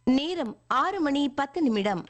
நேரம் ஆறு மணி பத்து நிமிடம்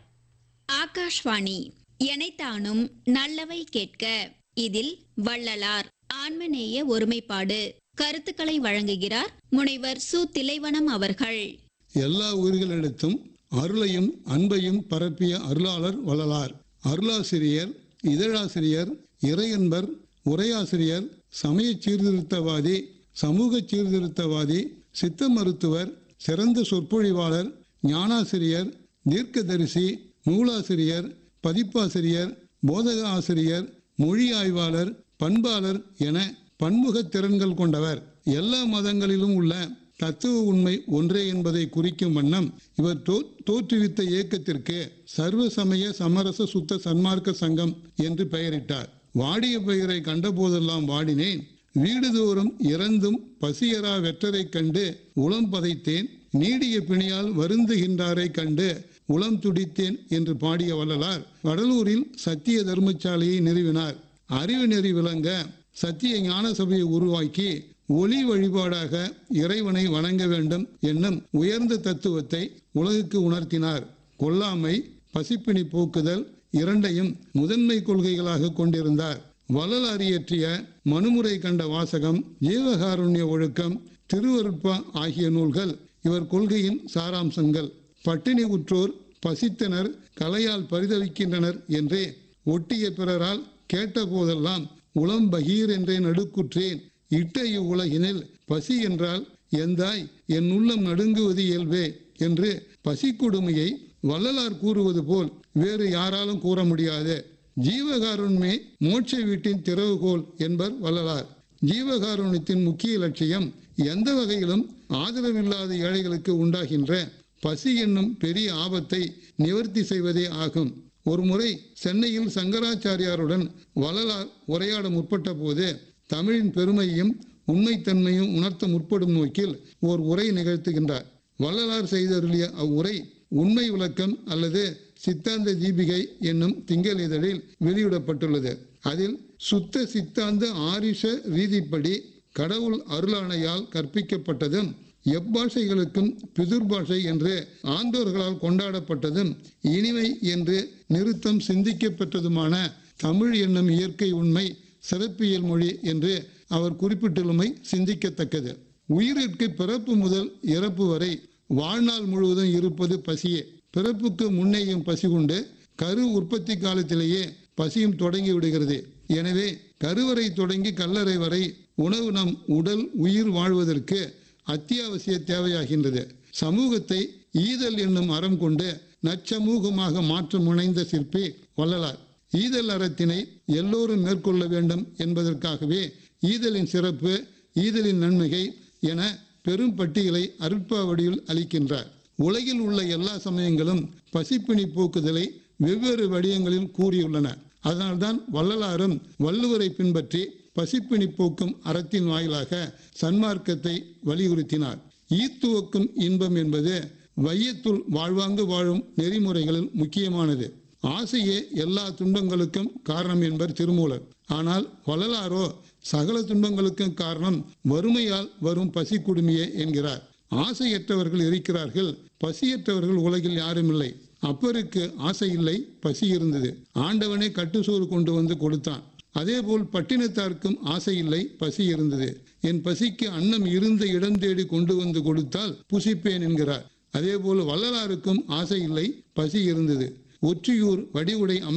ஆகாஷ்வாணி எனைத்தானும் நல்லவை கேட்க இதில் வள்ளலார் ஆன்மநேய ஒருமைப்பாடு கருத்துக்களை வழங்குகிறார் முனைவர் சு திலைவனம் அவர்கள் எல்லா உயிர்களிடத்தும் அருளையும் அன்பையும் பரப்பிய அருளாளர் வள்ளலார் அருளாசிரியர் இதழாசிரியர் இறையன்பர் உரையாசிரியர் சமய சீர்திருத்தவாதி சமூக சீர்திருத்தவாதி சித்த மருத்துவர் சிறந்த சொற்பொழிவாளர் ஞானாசிரியர் தீர்க்கதரிசி நூலாசிரியர் பதிப்பாசிரியர் போதக ஆசிரியர் மொழி ஆய்வாளர் பண்பாளர் என பன்முக திறன்கள் கொண்டவர் எல்லா மதங்களிலும் உள்ள தத்துவ உண்மை ஒன்றே என்பதை குறிக்கும் வண்ணம் இவர் தோ தோற்றுவித்த இயக்கத்திற்கு சர்வ சமய சமரச சுத்த சன்மார்க்க சங்கம் என்று பெயரிட்டார் வாடிய பெயரை கண்டபோதெல்லாம் வாடினேன் வீடுதோறும் இறந்தும் பசியரா வெற்றரைக் கண்டு உளம் பதைத்தேன் நீடிய பிணியால் வருந்துகின்றாரை கண்டு உளம் துடித்தேன் என்று பாடிய வள்ளலார் வடலூரில் சத்திய தர்மசாலையை நிறுவினார் அறிவு நெறி விளங்க சத்திய ஞான சபையை உருவாக்கி ஒளி வழிபாடாக இறைவனை வணங்க வேண்டும் என்னும் உயர்ந்த தத்துவத்தை உலகுக்கு உணர்த்தினார் கொல்லாமை பசிப்பினி போக்குதல் இரண்டையும் முதன்மை கொள்கைகளாக கொண்டிருந்தார் வள்ளலார் இயற்றிய மனுமுறை கண்ட வாசகம் ஜீவகாருண்ய ஒழுக்கம் திருவருட்பா ஆகிய நூல்கள் இவர் கொள்கையின் சாராம்சங்கள் பட்டினி உற்றோர் பசித்தனர் கலையால் பரிதவிக்கின்றனர் என்றே ஒட்டிய பிறரால் கேட்ட போதெல்லாம் உளம் பகீர் என்றே நடுக்குற்றேன் இட்ட இவ்வுலகினில் பசி என்றால் எந்தாய் என் உள்ளம் நடுங்குவது இயல்பே என்று பசி கொடுமையை வள்ளலார் கூறுவது போல் வேறு யாராலும் கூற முடியாது ஜீவகாருண்மே மோட்ச வீட்டின் திறவுகோல் என்பர் வள்ளலார் ஜீவகாருண்யத்தின் முக்கிய லட்சியம் எந்த வகையிலும் ஆதரவில்லாத ஏழைகளுக்கு உண்டாகின்ற பசி என்னும் பெரிய ஆபத்தை நிவர்த்தி செய்வதே ஆகும் ஒருமுறை சென்னையில் சங்கராச்சாரியாருடன் வள்ளலார் உரையாட முற்பட்ட போது தமிழின் பெருமையும் உண்மைத்தன்மையும் உணர்த்த முற்படும் நோக்கில் ஓர் உரை நிகழ்த்துகின்றார் வள்ளலார் செய்தருளிய அவ்வுரை உண்மை விளக்கம் அல்லது சித்தாந்த தீபிகை என்னும் திங்கள் இதழில் வெளியிடப்பட்டுள்ளது அதில் சுத்த சித்தாந்த ஆரிஷ ரீதிப்படி கடவுள் அருளாணையால் கற்பிக்கப்பட்டதும் எப்பாஷைகளுக்கும் பிதுர் பாஷை என்று ஆண்டோர்களால் கொண்டாடப்பட்டதும் இனிமை என்று நிறுத்தம் சிந்திக்கப்பட்டதுமான தமிழ் என்னும் இயற்கை உண்மை சிறப்பியல் மொழி என்று அவர் குறிப்பிட்டுள்ளமை சிந்திக்கத்தக்கது உயிரிற்கு பிறப்பு முதல் இறப்பு வரை வாழ்நாள் முழுவதும் இருப்பது பசியே பிறப்புக்கு முன்னேயும் பசி கொண்டு கரு உற்பத்தி காலத்திலேயே பசியும் தொடங்கி விடுகிறது எனவே கருவறை தொடங்கி கல்லறை வரை உணவு நம் உடல் உயிர் வாழ்வதற்கு அத்தியாவசிய தேவையாகின்றது சமூகத்தை ஈதல் என்னும் அறம் கொண்டு நச்சமூகமாக மாற்ற முனைந்த சிற்பி வள்ளலார் ஈதல் அறத்தினை எல்லோரும் மேற்கொள்ள வேண்டும் என்பதற்காகவே ஈதலின் சிறப்பு ஈதலின் நன்மைகை என பெரும் பட்டியலை அருட்பாவடியில் அளிக்கின்றார் உலகில் உள்ள எல்லா சமயங்களும் பசிப்பிணி போக்குதலை வெவ்வேறு வடிவங்களில் கூறியுள்ளன அதனால்தான் வள்ளலாரும் வள்ளுவரை பின்பற்றி பசிப்பிணி போக்கும் அறத்தின் வாயிலாக சன்மார்க்கத்தை வலியுறுத்தினார் ஈத்துவக்கும் இன்பம் என்பது வையத்துள் வாழ்வாங்கு வாழும் நெறிமுறைகளில் முக்கியமானது ஆசையே எல்லா துன்பங்களுக்கும் காரணம் என்பர் திருமூலர் ஆனால் வள்ளலாரோ சகல துன்பங்களுக்கும் காரணம் வறுமையால் வரும் பசி குடுமியே என்கிறார் ஆசையற்றவர்கள் இருக்கிறார்கள் பசியற்றவர்கள் உலகில் யாரும் இல்லை அப்பருக்கு ஆசை இல்லை பசி இருந்தது ஆண்டவனே கட்டுசோறு கொண்டு வந்து கொடுத்தான் அதேபோல் பட்டினத்தார்க்கும் ஆசை இல்லை பசி இருந்தது என் பசிக்கு அன்னம் இருந்த இடம் தேடி கொண்டு வந்து கொடுத்தால் புசிப்பேன் என்கிறார் அதேபோல் வள்ளலாருக்கும் ஆசை இல்லை பசி இருந்தது ஒற்றியூர் வடிவுடை அம்